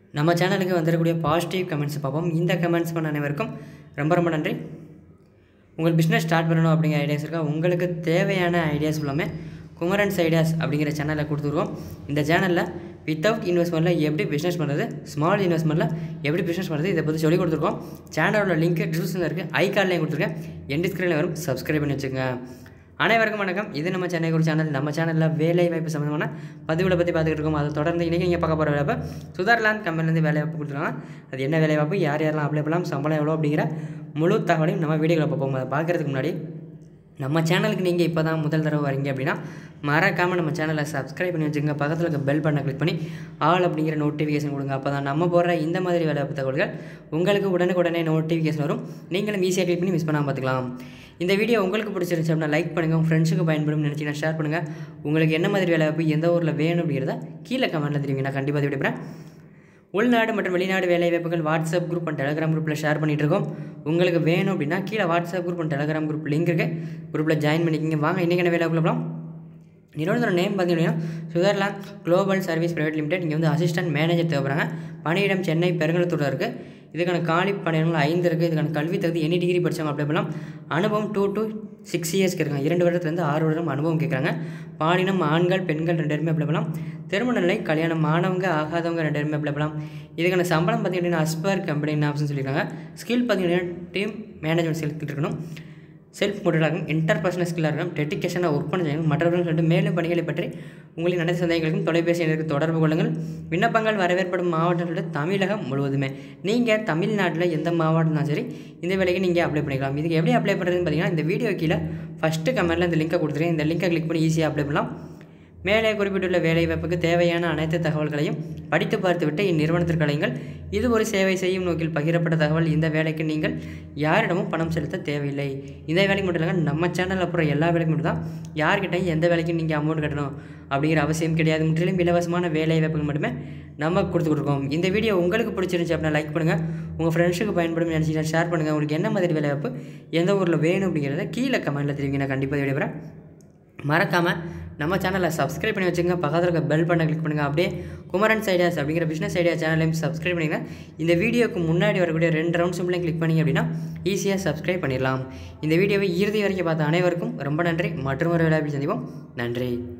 நம்ம சேனலுக்கு வந்துடக்கூடிய positive comments பார்ப்போம் இந்த கமெண்ட்ஸ் பண்ண அனைவருக்கும் ரொம்ப ரொம்ப நன்றி உங்கள் பிஸ்னஸ் ஸ்டார்ட் பண்ணணும் அப்படிங்கிற ஐடியாஸ் இருக்கா உங்களுக்கு தேவையான ஐடியாஸ் எல்லாமே குமரன்ஸ் ஐடியாஸ் அப்படிங்கிற சேனலில் கொடுத்துருவோம் இந்த சேனலில் வித்தவுட் இன்வெஸ்ட்மெண்ட்டில் எப்படி பிஸ்னஸ் பண்ணுறது ஸ்மால் இன்வெஸ்ட்மெண்ட்டில் எப்படி பிஸ்னஸ் பண்ணுறது இதை பற்றி சொல்லி கொடுத்துருக்கோம் சேனலோட லிங்க் டிஸ்கிரிப்ஷனில் இருக்குது ஐ கார்ட்லேயும் கொடுத்துருக்கேன் என் டிஸ்கிரிப்ஷனில் வரும் சப்ஸ்கிரைப் பண்ணி வச்சுக்கோங்க அனைவருக்கும் வணக்கம் இது நம்ம சென்னை ஒரு சேனல் நம்ம சேனலில் வேலை வாய்ப்பு சம்மந்தமான பதிவுகளை பற்றி பார்த்துக்கிட்டு இருக்கோம் அதை தொடர்ந்து இன்றைக்கி நீங்கள் பார்க்க போகிற வேலை சுதர்லாந்து கம்பெனிலேருந்து வேலை வாய்ப்பு கொடுத்துருக்காங்க அது என்ன வேலை வாய்ப்பு யார் யாரெல்லாம் அப்ளை பண்ணலாம் சம்பளம் எவ்வளோ அப்படிங்கிற முழு தகவலையும் நம்ம வீடியோவில் பார்ப்போம் அதை பார்க்குறதுக்கு முன்னாடி நம்ம சேனலுக்கு நீங்கள் இப்போ தான் முதல் தடவை வரீங்க அப்படின்னா மறக்காமல் நம்ம சேனலை சப்ஸ்கிரைப் பண்ணி வச்சுக்கோங்க பக்கத்தில் இருக்க பெல் பட்டனை கிளிக் பண்ணி ஆல் அப்படிங்கிற நோட்டிஃபிகேஷன் கொடுங்க அப்போ தான் நம்ம போடுற இந்த மாதிரி வேலை வாய்ப்பு தகவல்கள் உங்களுக்கு உடனுக்குடனே நோட்டிஃபிகேஷன் வரும் நீங்களும் ஈஸியாக கிளிக் பண்ணி மிஸ் பண்ணாமல் பார்த்துக்கலாம் இந்த வீடியோ உங்களுக்கு பிடிச்சிருந்துச்சு அப்படின்னா லைக் பண்ணுங்கள் உங்கள் ஃப்ரெண்ட்ஸுக்கு பயன்படும் நினச்சிங்கன்னா ஷேர் பண்ணுங்கள் உங்களுக்கு என்ன மாதிரி வேலை வாய்ப்பு எந்த ஊரில் வேணும் அப்படிங்கிறத கீழே கமெண்ட்டில் தெரிவிங்க நான் கண்டிப்பாக விடுறேன் உள்நாடு மற்றும் வெளிநாடு வேலைவாய்ப்புகள் வாட்ஸ்அப் குரூப் அண்ட் டெலகிராம் குரூப்பில் ஷேர் பண்ணிட்டு இருக்கோம் உங்களுக்கு வேணும் அப்படின்னா கீழே WhatsApp group and Telegram group link இருக்குது குரூப்பில் ஜாயின் பண்ணிக்கிங்க வாங்க இன்றைக்கி என்ன வேலை போகலாம் நிறுவனத்தோட நேம் பார்த்தீங்கன்னா Sutherland global service private limited இங்கே வந்து அசிஸ்டன்ட் மேனேஜர் தேவைப்படுறாங்க பணியிடம் சென்னை பெருங்கலத்தூரில் இருக்குது இதுக்கான காலி பணியிடங்கள் ஐந்து இருக்குது இதுக்கான கல்வி தகுதி எனி டிகிரி படித்தவங்க அப்ளை பண்ணலாம் அனுபவம் டூ டு சிக்ஸ் இயர்ஸ்க்கு இருக்காங்க இரண்டு வருடத்துலேருந்து ஆறு வருடம் அனுபவம் கேட்குறாங்க பாலினம் ஆண்கள் பெண்கள் ரெண்டு பேருமே அப்ளை பண்ணலாம் திருமண நிலை கல்யாணம் ஆனவங்க ஆகாதவங்க ரெண்டு பேருமே அப்ளை பண்ணலாம் இதுக்கான சம்பளம் பார்த்தீங்கன்னா அஸ்பர் கம்பெனி ஆப்ஷன் சொல்லியிருக்காங்க ஸ்கில் பார்த்தீங்கன்னா டீம் மேனேஜ்மெண்ட் ஸ்கில் இருக்கணும் செல்ஃப் மோட்டிவாகவும் இன்டர்பர்சனல் ஸ்கில்லாக இருக்கும் டெடிக்கேஷனாக ஒர்க் பண்ண செய்யணும் மற்றவர்கள் சொல்லிட்டு மேலும் பணிகளை பற்றி உங்களின் அனைத்து சந்தேகங்களுக்கும் தொலைபேசி எண்ணிற்கு தொடர்பு கொள்ளுங்கள் விண்ணப்பங்கள் வரவேற்படும் மாவட்டங்களோட தமிழகம் முழுவதுமே நீங்கள் தமிழ்நாட்டில் எந்த மாவட்டம்னாலும் சரி இந்த வேலைக்கு நீங்கள் அப்ளை பண்ணிக்கலாம் இதுக்கு எப்படி அப்ளை பண்ணுறதுன்னு பார்த்தீங்கன்னா இந்த வீடியோ கீழே ஃபஸ்ட்டு கமெண்ட்டில் இந்த லிங்கை கொடுத்துருக்கேன் இந்த லிங்கை கிளிக் பண்ணி ஈஸியாக அப்ளை பண்ணலாம் மேலே குறிப்பிட்டுள்ள வேலைவாய்ப்புக்கு தேவையான அனைத்து தகவல்களையும் படித்து பார்த்துவிட்டு இந்நிறுவனத்திற்கு அழையுங்கள் இது ஒரு சேவை செய்யும் நோக்கில் பகிரப்பட்ட தகவல் இந்த வேலைக்கு நீங்கள் யாரிடமும் பணம் செலுத்த தேவையில்லை இந்த வேலைக்கு மட்டும் இல்லைங்க நம்ம சேனலில் அப்புறம் எல்லா வேலைக்கும் மட்டும் தான் யார்கிட்டையும் எந்த வேலைக்கும் நீங்கள் அமௌண்ட் கட்டணும் அப்படிங்கிற அவசியம் கிடையாது முற்றிலும் இலவசமான வேலை வாய்ப்புகள் மட்டுமே நம்ம கொடுத்துருக்கோம் இந்த வீடியோ உங்களுக்கு பிடிச்சிருந்துச்சு அப்படின்னா லைக் பண்ணுங்கள் உங்கள் ஃப்ரெண்ட்ஸுக்கு பயன்படும் நினச்சிங்கன்னா ஷேர் பண்ணுங்கள் உங்களுக்கு என்ன மாதிரி வேலை வாய்ப்பு எந்த ஊரில் வேணும் அப்படிங்கிறத கீழே கமெண்ட்டில் தெரிவிங்க நான் கண்டிப்பாக விடைபெறேன் மறக்காமல் நம்ம சேனலை சப்ஸ்கிரைப் பண்ணி வச்சுங்க பக்கத்தில் இருக்க பெல் பட்டனை கிளிக் பண்ணுங்கள் அப்படியே குமரன்ஸ் ஐடியாஸ் அப்படிங்கிற பிஸ்னஸ் ஐடியா சேனலையும் சப்ஸ்கிரைப் பண்ணிங்க இந்த வீடியோக்கு முன்னாடி வரக்கூடிய ரெண்டு ரவுண்ட் சிம்பிளையும் கிளிக் பண்ணிங்க அப்படின்னா ஈஸியாக சப்ஸ்கிரைப் பண்ணிடலாம் இந்த வீடியோவை இறுதி வரைக்கும் பார்த்த அனைவருக்கும் ரொம்ப நன்றி மற்றும் ஒரு விளையாட்டு சந்திப்போம் நன்றி